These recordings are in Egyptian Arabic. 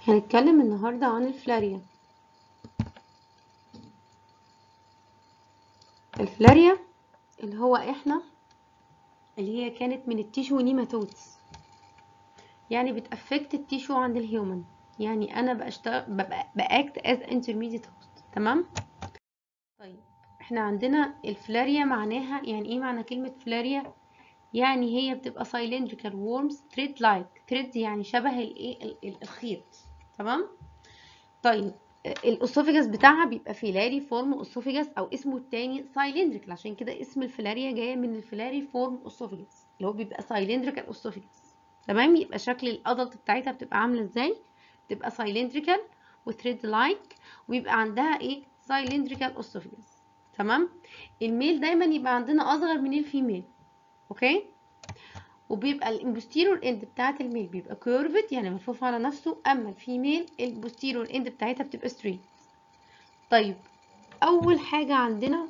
هنتكلم النهاردة عن الفلاريا الفلاريا اللي هو احنا اللي هي كانت من التيشو نيماتودز يعني بتأفكت التيشو عند الهيومن يعني انا بشتغل باكت از انترميديت هوست تمام طيب احنا عندنا الفلاريا معناها يعني ايه معنى كلمة فلاريا يعني هي بتبقى cylindrical worms thread like thread يعني شبه الايه الخيط تمام طيب الاسوفيجاس بتاعها بيبقى فيلاري فورم اسوفيجاس او اسمه التاني سايلندريكال عشان كده اسم الفلاريا جايه من الفلاري فورم اسوفيجاس اللي هو بيبقى سايلندريكال اسوفيجاس تمام يبقى شكل الادلت بتاعتها بتبقى عامله ازاي بتبقى سايلندريكال وثريد لايك ويبقى عندها ايه سايلندريكال اسوفيجاس تمام الميل دايما يبقى عندنا اصغر من الفيميل اوكي وبيبقى البوستيرور اند بتاعت الميل بيبقى كيرفد يعني ملفوف على نفسه اما الفيميل البوستيرور اند بتاعتها بتبقى ستريت طيب اول حاجه عندنا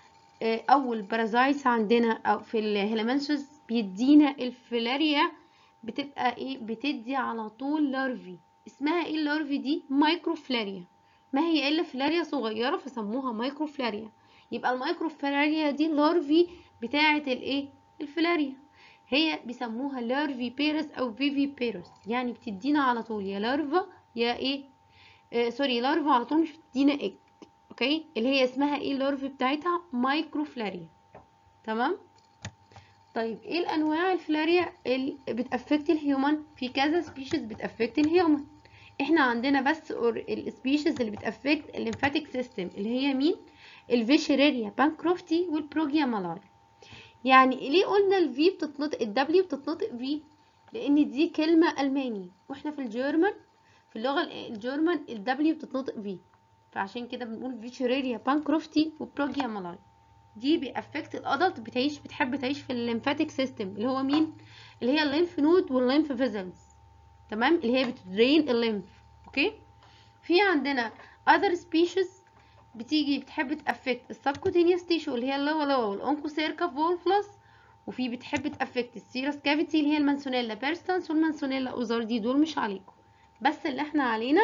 اول بارازايتس عندنا او في الهيلامنسوس بيدينا الفلاريا بتبقى ايه بتدي على طول لارفي اسمها ايه اللارفي دي مايكروفلاريا ما هي الا فلاريا صغيره فسموها مايكروفلاريا يبقى المايكروفلاريا دي لارفي بتاعه الايه الفلاريا هي بيسموها لارفي بيرس او فيفي بيرس يعني بتدينا على طول يا لارفا يا ايه آه سوري لارفا على طول مش بتدينا ايج اوكي اللي هي اسمها ايه اللارفي بتاعتها مايكروفلاريا تمام طيب ايه الانواع الفلاريا اللي بتافكت الهيومن في كذا سبيشيز بتافكت الهيومن احنا عندنا بس السبيشيز اللي بتافكت الليمفاتيك سيستم اللي هي مين الفيشيريريا بانكروفتي والبروجيا مالاي يعني ليه قلنا الفي بتتنطق الدبليو بتتنطق في لان دي كلمه الماني واحنا في الجيرمان في اللغه الجيرمان الدبليو بتتنطق في فعشان كده بنقول فيشيريريا بانكروفتي وبروجيا مالاي دي بيأفكت الادلت بتعيش بتحب تعيش في الليمفاتيك سيستم اللي هو مين اللي هي الليمف نود والليمف فيزلز تمام اللي هي بتدرين الليمف اوكي في عندنا other species بتيجي بتحب تأفكت السبكوتينيوس تيشو اللي هي اللوا لوا والأونكوسيركا فولفلس وفي بتحب تأفكت السيروس كافيتي اللي هي المانسونيلا بيرستانس والمانسونيلا اوزاردي دول مش عليكم بس اللي احنا علينا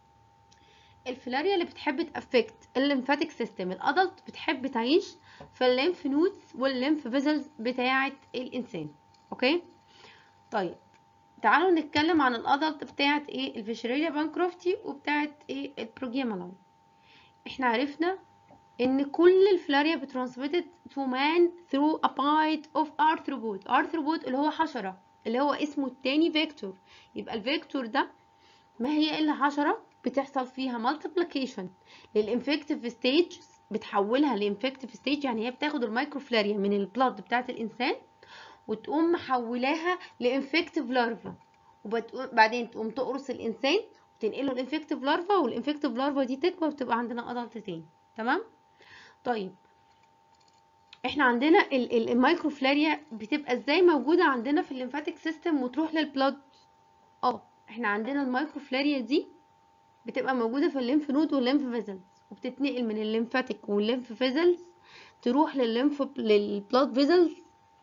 الفلاريا اللي بتحب تأفكت الليمفاتيك سيستم الادلت بتحب تعيش في الليمف نودز والليمف فيزلز بتاعة الإنسان أوكي طيب تعالوا نتكلم عن الادلت بتاعة ايه الفيشريليا بانكروفتي وبتاعة ايه البروجيامالاي احنا عرفنا ان كل الفلاريا بترانسميتد تو مان ثرو ا بايت اوف ارثروبود ارثروبود اللي هو حشرة اللي هو اسمه التاني فيكتور يبقى الفيكتور ده ما هي الا حشرة بتحصل فيها مالتيبليكيشن للانفكتيف ستيج بتحولها لانفكتيف ستيج يعني هي بتاخد المايكروفلاريا من البلاد بتاعت الانسان وتقوم محولاها لانفكتيف لارفا وبعدين تقوم تقرص الانسان وتنقله الانفكتيف لارفا والانفكتيف لارفا دي تكبر وتبقى عندنا ادلت تاني تمام طيب احنا عندنا المايكروفلاريا بتبقى ازاي موجوده عندنا في الليمفاتيك سيستم وتروح للبلاد اه احنا عندنا المايكروفلاريا دي بتبقى موجوده في الليمف نود والليمف فيزلز وبتتنقل من الليمفاتيك والليمف فيزلز تروح للليمف للبلاد فيزلز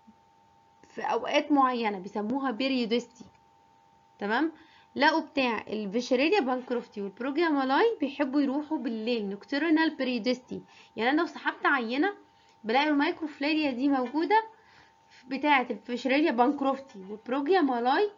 في اوقات معينه بيسموها بيريودستي تمام لقوا بتاع الفيشريريا بانكروفتي والبروجيا مالاي بيحبوا يروحوا بالليل نوكتورنال بيريودستي يعني انا لو سحبت عينه بلاقي المايكروفلاريا دي موجوده بتاعه الفيشريريا بانكروفتي والبروجيا مالاي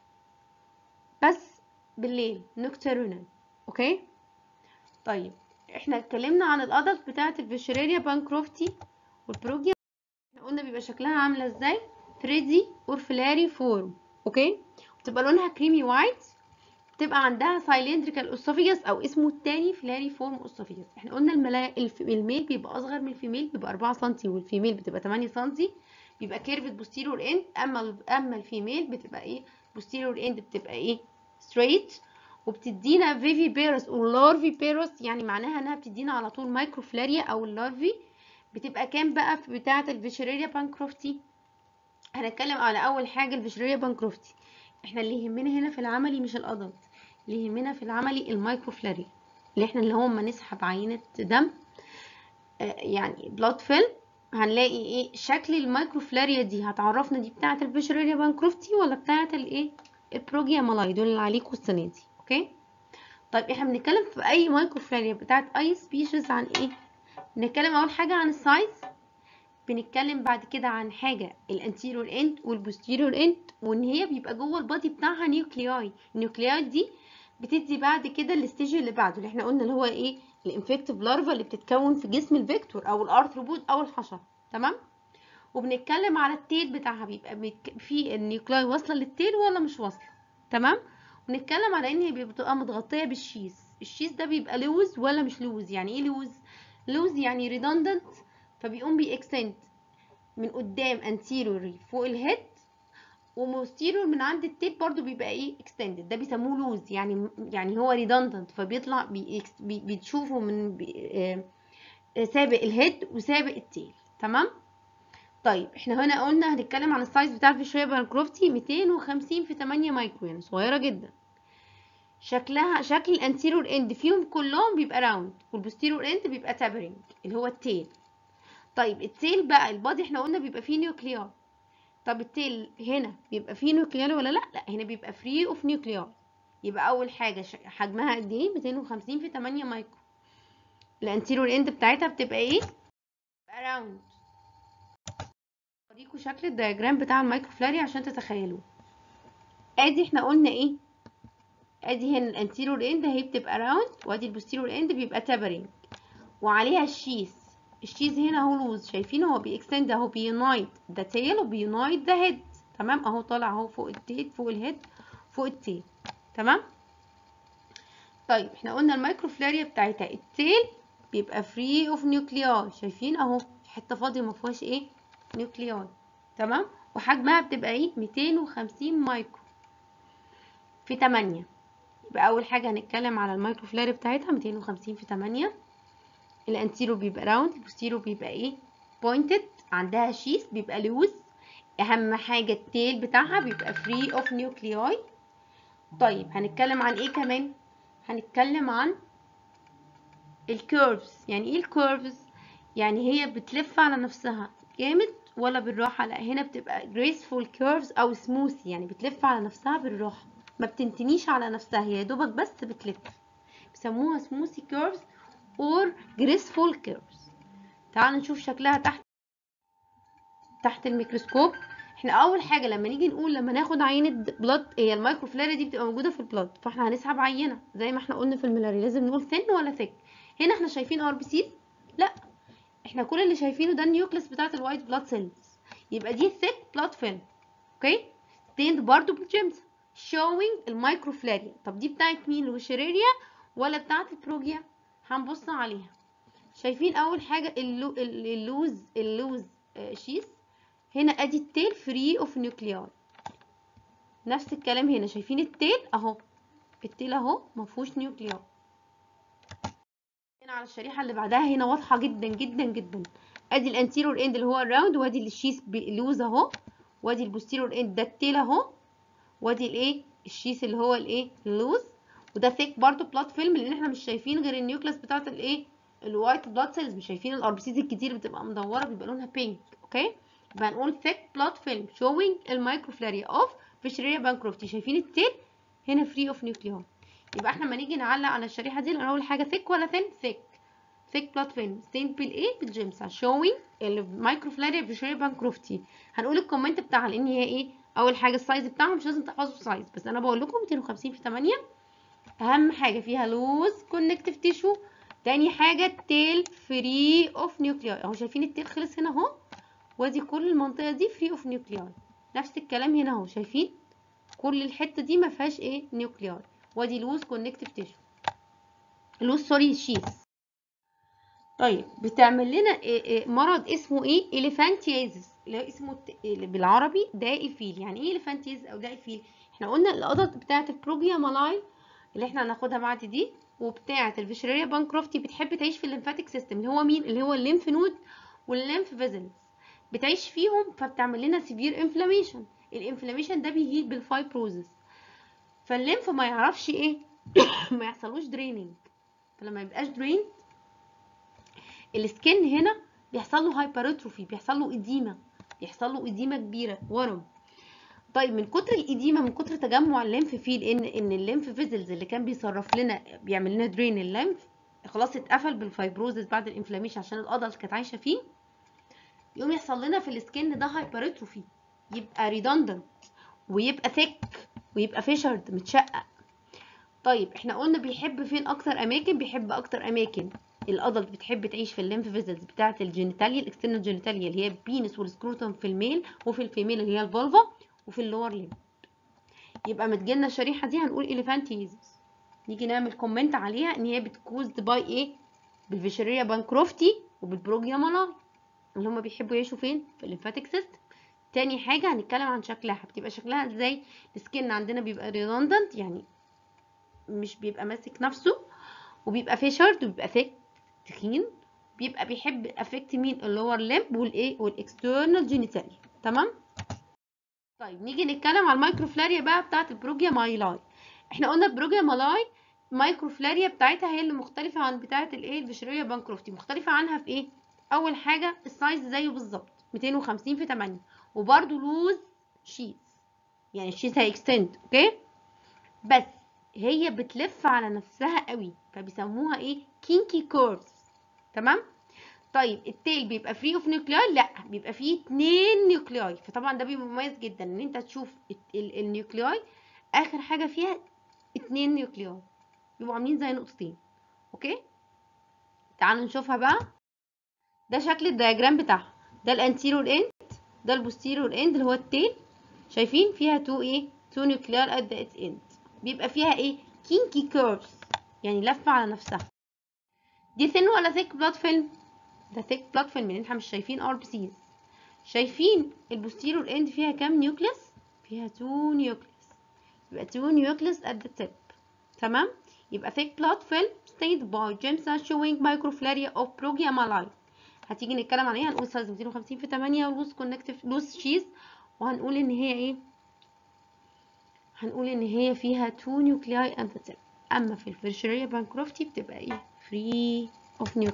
بس بالليل نوكتورنال اوكي طيب احنا اتكلمنا عن الادلت بتاعه الفيشريريا بانكروفتي والبروجيا احنا قلنا بيبقى شكلها عامله ازاي 3 اور فلاري فورم اوكي بتبقى لونها كريمي وايت بتبقى عندها سايلندريكال اسوفيجاس او اسمه التاني فلاري فورم اسوفيجاس احنا قلنا الملا... الف... الميل بيبقى اصغر من الفيميل بيبقى 4 سم والفيميل بتبقى 8 سم بيبقى كيرفد بوستيرور اند اما ال... اما الفيميل بتبقى ايه بوستيرور اند بتبقى ايه ستريت وبتدينا فيفي بيرس او لارفي بيرس يعني معناها انها بتدينا على طول مايكروفلاريا او اللارفي بتبقى كام بقى في بتاعه الفيشريريا بانكروفتي هنتكلم على اول حاجه الفيشريريا بانكروفتي احنا اللي يهمنا هنا في العملي مش الادلت اللي يهمنا في العملي المايكروفلاريا اللي احنا اللي هو اما نسحب عينه دم آه يعني بلاد فيلم هنلاقي ايه شكل المايكروفلاريا دي هتعرفنا دي بتاعه الفيشريريا بانكروفتي ولا بتاعه الايه البروجيا مالاي دول اللي عليكم السنه دي اوكي طيب احنا بنتكلم في اي مايكروفلاريا بتاعت اي سبيشيز عن ايه بنتكلم اول حاجه عن السايز بنتكلم بعد كده عن حاجه الانتيريور اند والبوستيريور اند وان هي بيبقى جوه البادي بتاعها نيوكلياي النيوكلياي دي بتدي بعد كده الستيج اللي بعده اللي احنا قلنا اللي هو ايه الانفكتيف لارفا اللي بتتكون في جسم الفيكتور او الارثروبود او الحشره تمام وبنتكلم على التيل بتاعها بيبقى بيك- في النيوكلاي واصله للتيل ولا مش واصله تمام ونتكلم على ان هي بتبقى متغطيه بالشيز الشيز ده بيبقى لوز ولا مش لوز يعني ايه لوز لوز يعني ريدندنت فبيقوم بيكستند من قدام انتيريوري فوق الهيد وموستيريور من عند التيب برضو بيبقى ايه اكستندد ده بيسموه لوز يعني يعني هو ريدندنت فبيطلع بي بي بتشوفه من بي آه، آه، سابق الهيد وسابق التيل تمام طيب احنا هنا قلنا هنتكلم عن السايز بتاع الفيشريا بانكروفتي 250 في 8 مايكرون صغيره جدا شكلها شكل الانتيريور اند فيهم كلهم بيبقى راوند والبوستيريور اند بيبقى تابرنج اللي هو التيل طيب التيل بقى البادي احنا قلنا بيبقى فيه نيوكليار طب التيل هنا بيبقى فيه نيوكليار ولا لا لا هنا بيبقى فري اوف نيوكليار يبقى اول حاجه ش- حجمها قد ايه 250 في 8 مايكرو الانتيريور اند بتاعتها بتبقى ايه بتبقى راوند اوريكم شكل الدياجرام بتاع المايكروفلاري عشان تتخيلوا ادي احنا قلنا ايه ادي هنا الانتيريور اند اهي بتبقى راوند وادي البوستيريور اند بيبقى تابرنج وعليها الشيس الشيز هنا اهو لوز شايفينه هو بيكستند اهو بيونايت ذا تيل وبيونايت ذا هيد تمام اهو طالع اهو فوق التيل فوق الهيد فوق التيل تمام طيب احنا قلنا المايكروفلاريا بتاعتها التيل بيبقى فري اوف نيوكلياي شايفين اهو حته فاضيه ما فيهاش ايه نيوكلياي تمام وحجمها بتبقى ايه 250 مايكرو في 8 يبقى اول حاجه هنتكلم على المايكروفلاريا بتاعتها 250 في 8 الانتيرو بيبقى راوند البوستيرو بيبقى ايه بوينتد عندها شيس بيبقى لوز اهم حاجه التيل بتاعها بيبقى فري اوف نيوكلياي طيب هنتكلم عن ايه كمان هنتكلم عن الكيرفز يعني ايه الكيرفز يعني هي بتلف على نفسها جامد ولا بالراحه لا هنا بتبقى graceful curves او smooth يعني بتلف على نفسها بالراحه ما بتنتنيش على نفسها هي يا دوبك بس بتلف بيسموها smooth curves or graceful curves تعالوا نشوف شكلها تحت تحت الميكروسكوب احنا اول حاجه لما نيجي نقول لما ناخد عينه بلاد هي المايكروفلاريا دي بتبقى موجوده في البلاد فاحنا هنسحب عينه زي ما احنا قلنا في الملاري لازم نقول ثين ولا ثيك هنا احنا شايفين ار بي سيز لا احنا كل اللي شايفينه ده النيوكليس بتاعه الوايت بلاد سيلز يبقى دي ثيك بلاد فيلم اوكي ستيند برضو بالجيمس showing المايكروفلاريا طب دي بتاعت مين الوشريريا ولا بتاعت البروجيا هنبص عليها شايفين اول حاجه اللو ال- اللوز اللوز آه، شيس هنا ادي التيل فري اوف نيوكلياي نفس الكلام هنا شايفين التيل اهو التيل اهو ما فيهوش نيوكلياي هنا على الشريحه اللي بعدها هنا واضحه جدا جدا جدا ادي الانتيريور اند اللي هو الراوند وادي الشيس لوز اهو وادي البوستيريور اند ده التيل اهو وادي الايه الشيس اللي هو الايه اللوز وده ثيك برضو بلاد فيلم لان احنا مش شايفين غير النيوكليس بتاعت الايه الوايت بلاد سيلز مش شايفين الار بي سيز الكتير بتبقى مدوره بيبقى لونها بينك اوكي يبقى هنقول ثيك بلاد فيلم showing المايكروفلاريا اوف فيشريا بانكروفتي شايفين التيل هنا فري اوف نيوكليون يبقى احنا لما نيجي نعلق على الشريحه دي اول حاجه ثيك ولا ثين ثيك ثيك بلاد فيلم ستين بالايه بالجيمسا showing المايكروفلاريا فيشريا بانكروفتي هنقول الكومنت بتاعها لان هي ايه اول حاجه السايز بتاعها مش لازم تحفظوا السايز بس انا بقول لكم 250 في 8 اهم حاجه فيها لوز كونكتيف تيشو تاني حاجه التيل فري اوف نيوكلياي اهو شايفين التيل خلص هنا اهو وادي كل المنطقه دي فري اوف نيوكلياي نفس الكلام هنا اهو شايفين كل الحته دي ما فيهاش ايه نيوكلياي وادي لوز كونكتيف تيشو لوز سوري شيس طيب بتعمل لنا إيه إيه مرض اسمه ايه اليفانتيازيس اللي هو اسمه الت- اللي بالعربي داء فيل يعني ايه اليفانتيازيس او داء فيل احنا قلنا القطط بتاعه البروجيا مالاي اللي احنا هناخدها بعد دي وبتاعه الفيشريا بانكروفتي بتحب تعيش في الليمفاتيك سيستم اللي هو مين اللي هو الليمف نود والليمف فيزلز بتعيش فيهم فبتعمل لنا سيفير انفلاميشن الانفلاميشن ده بيهيل بالفايبروزس فالليمف ما يعرفش ايه ما يحصلوش دريننج فلما يبقاش درين السكن هنا بيحصل له هايبرتروفي بيحصل له اديمه بيحصل له اديمه كبيره ورم طيب من كتر الإديمة من كتر تجمع الليمف فيه لأن إن الليمف فيزلز اللي كان بيصرف لنا بيعمل لنا درين الليمف خلاص اتقفل بالفايبروزس بعد الانفلاميشن عشان القضل اللي كانت عايشة فيه يقوم يحصل لنا في السكن ده هايبرتروفي يبقى ريدندنت ويبقى ثيك ويبقى فيشرد متشقق طيب احنا قلنا بيحب فين اكتر اماكن بيحب اكتر اماكن الادلت بتحب تعيش في الليمف فيزلز بتاعه الجينيتاليا الاكسترنال جينيتاليا اللي هي البينس والسكروتوم في الميل وفي الفيميل اللي هي الفولفا وفي اللور ليمب يبقى متجيلنا الشريحه دي هنقول اليفانتيزس نيجي نعمل كومنت عليها ان هي بتكوزد باي ايه بالفيشريا بانكروفتي وبالبروجيا مالاي اللي هما بيحبوا يعيشوا فين في الليمفاتيك سيستم تاني حاجة هنتكلم عن شكلها بتبقى شكلها ازاي السكن عندنا بيبقى ريدندنت يعني مش بيبقى ماسك نفسه وبيبقى فيشرد وبيبقى ثيك تخين بيبقى بيحب افكت مين اللور ليمب والايه والاكسترنال جينيتاليا تمام طيب نيجي نتكلم على المايكروفلاريا بقى بتاعه البروجيا مايلاي احنا قلنا البروجيا مالاي مايكروفلاريا بتاعتها هي اللي مختلفه عن بتاعه الايه الفيشريا بانكروفتي مختلفه عنها في ايه اول حاجه السايز زيه بالظبط 250 في 8 وبرده لوز شيز يعني الشيز هيكستند اوكي بس هي بتلف على نفسها قوي فبيسموها ايه كينكي كورفز تمام طيب التيل بيبقى فري اوف نيوكلياي لا بيبقى فيه اتنين نيوكلياي فطبعا ده بيبقى مميز جدا ان انت تشوف النيوكلياي اخر حاجه فيها اتنين نيوكلياي بيبقوا عاملين زي نقطتين اوكي تعالوا نشوفها بقى ده شكل الدياجرام بتاعها ده الانتيرور اند ده البوستيرور اند اللي هو التيل شايفين فيها تو ايه تو نيوكليار ات ذا اند بيبقى فيها ايه كينكي كيرفز يعني لفه على نفسها دي ثين ولا ثيك بلاد فيلم ده ثيك بلاد فيلم لان احنا مش شايفين ار بي سيز شايفين البوستيرور اند فيها كام نيوكليس فيها تو نيوكليس يبقى تو نيوكليس ات ذا تيب تمام يبقى thick blood film stained by germs showing microflaria of progia malai هتيجي نتكلم عليها هنقول سايز 250 في 8 لوز كونكتيف لوز شيز وهنقول ان هي ايه هنقول ان هي فيها تو نيوكلياي اند ذا اما في الفيرشريا بانكروفتي بتبقى ايه فري اوف نيوكلياي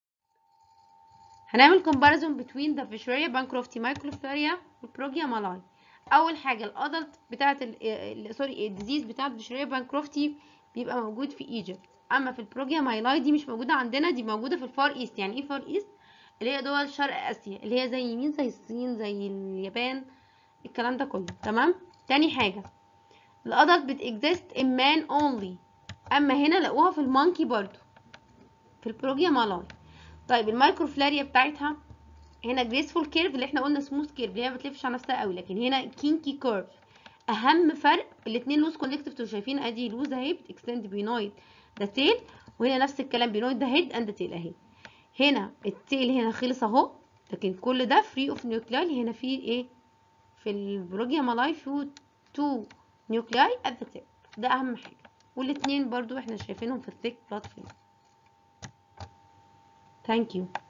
هنعمل comparison between the Fisheria bancrofti microflaria والبروجيا مالاي اول حاجه الادلت بتاعه سوري الديزيز بتاعه الفيشريا بانكروفتي بيبقى موجود في ايجيبت اما في البروجيا مايلاي دي مش موجوده عندنا دي موجوده في الفار ايست يعني ايه فار ايست اللي هي دول شرق اسيا اللي هي زي مين زي الصين زي اليابان الكلام ده كله تمام تاني حاجه الادلت بتexist in man only اما هنا لقوها في المونكي برضو في البروجيا مالاي طيب المايكروفلاريا بتاعتها هنا جريسفول كيرف اللي احنا قلنا سموث كيرف اللي هي ما بتلفش على نفسها قوي لكن هنا كينكي كيرف اهم فرق الاثنين لوز كونكتيف انتوا شايفين ادي لوز اهي بتكستند بينويد ذا تيل وهنا نفس الكلام بينويد ذا هيد اند تيل اهي هنا التيل هنا خلص اهو لكن كل ده فري اوف نيوكلاي هنا في ايه في البروجيا مالاي فيه تو نيوكلاي ات ذا تيب ده اهم حاجه والاثنين برضو احنا شايفينهم في الثيك بلاد فيلم ثانك يو